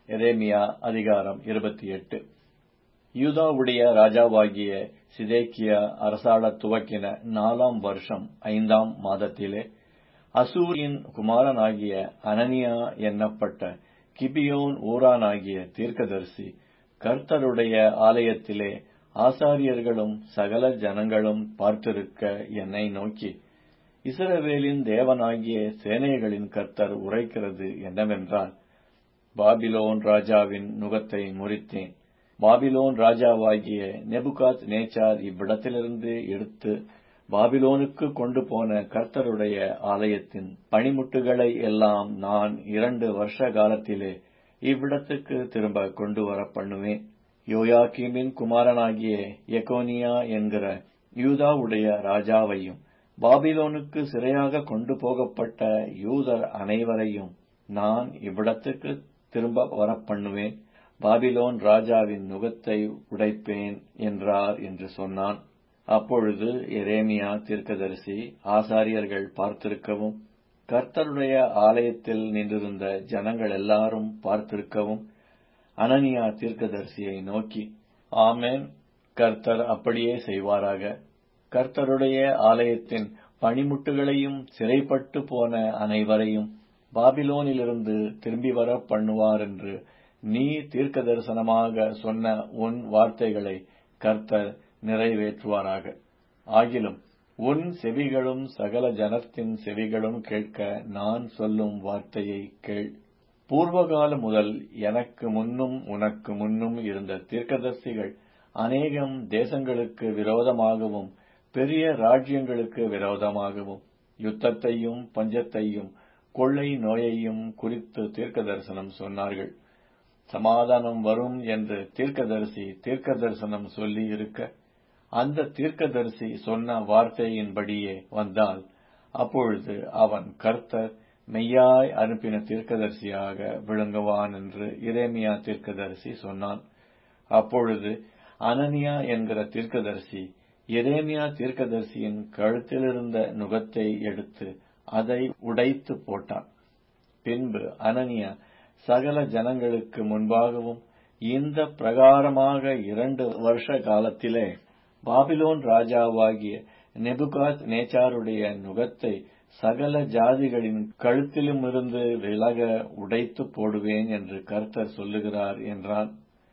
எரேமியா அதிகாரம் இருபத்தி எட்டு யூதாவுடைய ராஜாவாகிய சிதேக்கியா அரசாளத் துவக்கின நாலாம் வருஷம் ஐந்தாம் மாதத்திலே அசூரின் குமாரனாகிய அனனியா என்னப்பட்ட கிபியோன் ஊரானாகிய தீர்க்கதரிசி கர்த்தருடைய ஆலயத்திலே ஆசாரியர்களும் சகல ஜனங்களும் பார்த்திருக்க என்னை நோக்கி இஸ்ரவேலின் தேவனாகிய சேனைகளின் கர்த்தர் உரைக்கிறது என்னவென்றால் பாபிலோன் ராஜாவின் நுகத்தை முறித்தேன் பாபிலோன் ராஜாவாகிய நெபுகாத் நேச்சார் இவ்விடத்திலிருந்து எடுத்து பாபிலோனுக்கு கொண்டு போன கர்த்தருடைய ஆலயத்தின் பணிமுட்டுகளை எல்லாம் நான் இரண்டு வருஷ காலத்திலே இவ்விடத்துக்கு திரும்ப கொண்டு வர பண்ணுவேன் யோயாக்கீமின் குமாரனாகிய எகோனியா என்கிற யூதாவுடைய ராஜாவையும் பாபிலோனுக்கு சிறையாக கொண்டு போகப்பட்ட யூதர் அனைவரையும் நான் இவ்விடத்துக்கு திரும்ப வரப்பண்ணுவேன் பாபிலோன் ராஜாவின் நுகத்தை உடைப்பேன் என்றார் என்று சொன்னான் அப்பொழுது எரேமியா தீர்க்கதரிசி ஆசாரியர்கள் பார்த்திருக்கவும் கர்த்தருடைய ஆலயத்தில் நின்றிருந்த ஜனங்கள் எல்லாரும் பார்த்திருக்கவும் அனனியா தீர்க்கதரிசியை நோக்கி ஆமேன் கர்த்தர் அப்படியே செய்வாராக கர்த்தருடைய ஆலயத்தின் பணிமுட்டுகளையும் சிறைப்பட்டு போன அனைவரையும் பாபிலோனிலிருந்து திரும்பி வர பண்ணுவார் என்று நீ தீர்க்க தரிசனமாக சொன்ன உன் வார்த்தைகளை கர்த்தர் நிறைவேற்றுவாராக ஆகிலும் உன் செவிகளும் சகல ஜனத்தின் செவிகளும் கேட்க நான் சொல்லும் வார்த்தையை கேள் பூர்வகால முதல் எனக்கு முன்னும் உனக்கு முன்னும் இருந்த தீர்க்கதரிசிகள் அநேகம் தேசங்களுக்கு விரோதமாகவும் பெரிய ராஜ்யங்களுக்கு விரோதமாகவும் யுத்தத்தையும் பஞ்சத்தையும் கொள்ளை நோயையும் குறித்து தீர்க்க தரிசனம் சொன்னார்கள் சமாதானம் வரும் என்று தீர்க்கதரிசி தீர்க்க தரிசனம் சொல்லி இருக்க அந்த தீர்க்கதரிசி சொன்ன வார்த்தையின்படியே வந்தால் அப்பொழுது அவன் கர்த்தர் மெய்யாய் அனுப்பின தீர்க்கதரிசியாக விளங்குவான் என்று இரேமியா தீர்க்கதரிசி சொன்னான் அப்பொழுது அனனியா என்கிற தீர்க்கதரிசி எரேமியா தீர்க்கதரிசியின் கழுத்திலிருந்த நுகத்தை எடுத்து அதை உடைத்து போட்டான் பின்பு அனனியா சகல ஜனங்களுக்கு முன்பாகவும் இந்த பிரகாரமாக இரண்டு வருஷ காலத்திலே பாபிலோன் ராஜாவாகிய நெபுகாத் நேச்சாருடைய நுகத்தை சகல ஜாதிகளின் கழுத்திலுமிருந்து விலக உடைத்து போடுவேன் என்று கர்த்தர் சொல்லுகிறார் என்றான்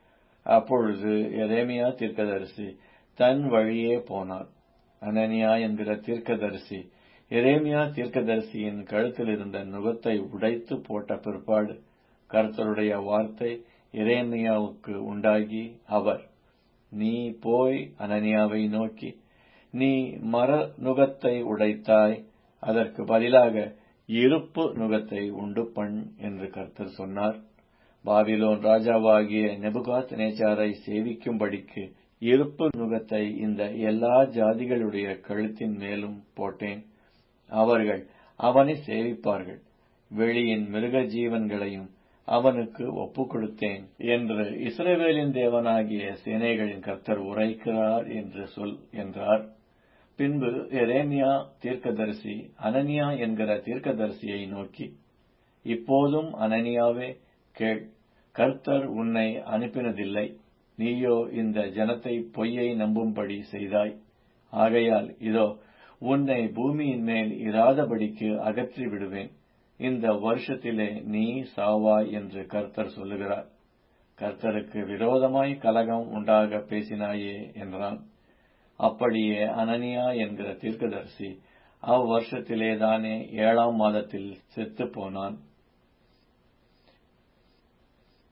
அப்பொழுது எரேமியா தீர்க்கதரிசி தன் வழியே போனான் அனனியா என்கிற தீர்க்கதரிசி எரேமியா தீர்க்கதரிசியின் கழுத்தில் இருந்த நுகத்தை உடைத்து போட்ட பிற்பாடு கர்த்தருடைய வார்த்தை எரேமியாவுக்கு உண்டாகி அவர் நீ போய் அனனியாவை நோக்கி நீ மர நுகத்தை உடைத்தாய் அதற்கு பதிலாக இருப்பு நுகத்தை உண்டு பண் என்று கர்த்தர் சொன்னார் பாபிலோன் ராஜாவாகிய நெபுகாத் நேச்சாரை சேவிக்கும்படிக்கு இருப்பு நுகத்தை இந்த எல்லா ஜாதிகளுடைய கழுத்தின் மேலும் போட்டேன் அவர்கள் அவனை சேவிப்பார்கள் வெளியின் மிருக ஜீவன்களையும் அவனுக்கு ஒப்புக் கொடுத்தேன் என்று இஸ்ரேவேலின் தேவனாகிய சேனைகளின் கர்த்தர் உரைக்கிறார் என்று சொல் என்றார் பின்பு எரேமியா தீர்க்கதரிசி அனனியா என்கிற தீர்க்கதரிசியை நோக்கி இப்போதும் அனனியாவே கேள் கர்த்தர் உன்னை அனுப்பினதில்லை நீயோ இந்த ஜனத்தை பொய்யை நம்பும்படி செய்தாய் ஆகையால் இதோ உன்னை பூமியின் மேல் இராதபடிக்கு அகற்றி விடுவேன் இந்த வருஷத்திலே நீ சாவாய் என்று கர்த்தர் சொல்லுகிறார் கர்த்தருக்கு விரோதமாய் கலகம் உண்டாக பேசினாயே என்றான் அப்படியே அனனியா என்கிற தீர்க்கதரிசி அவ்வருஷத்திலேதானே ஏழாம் மாதத்தில் செத்து போனான்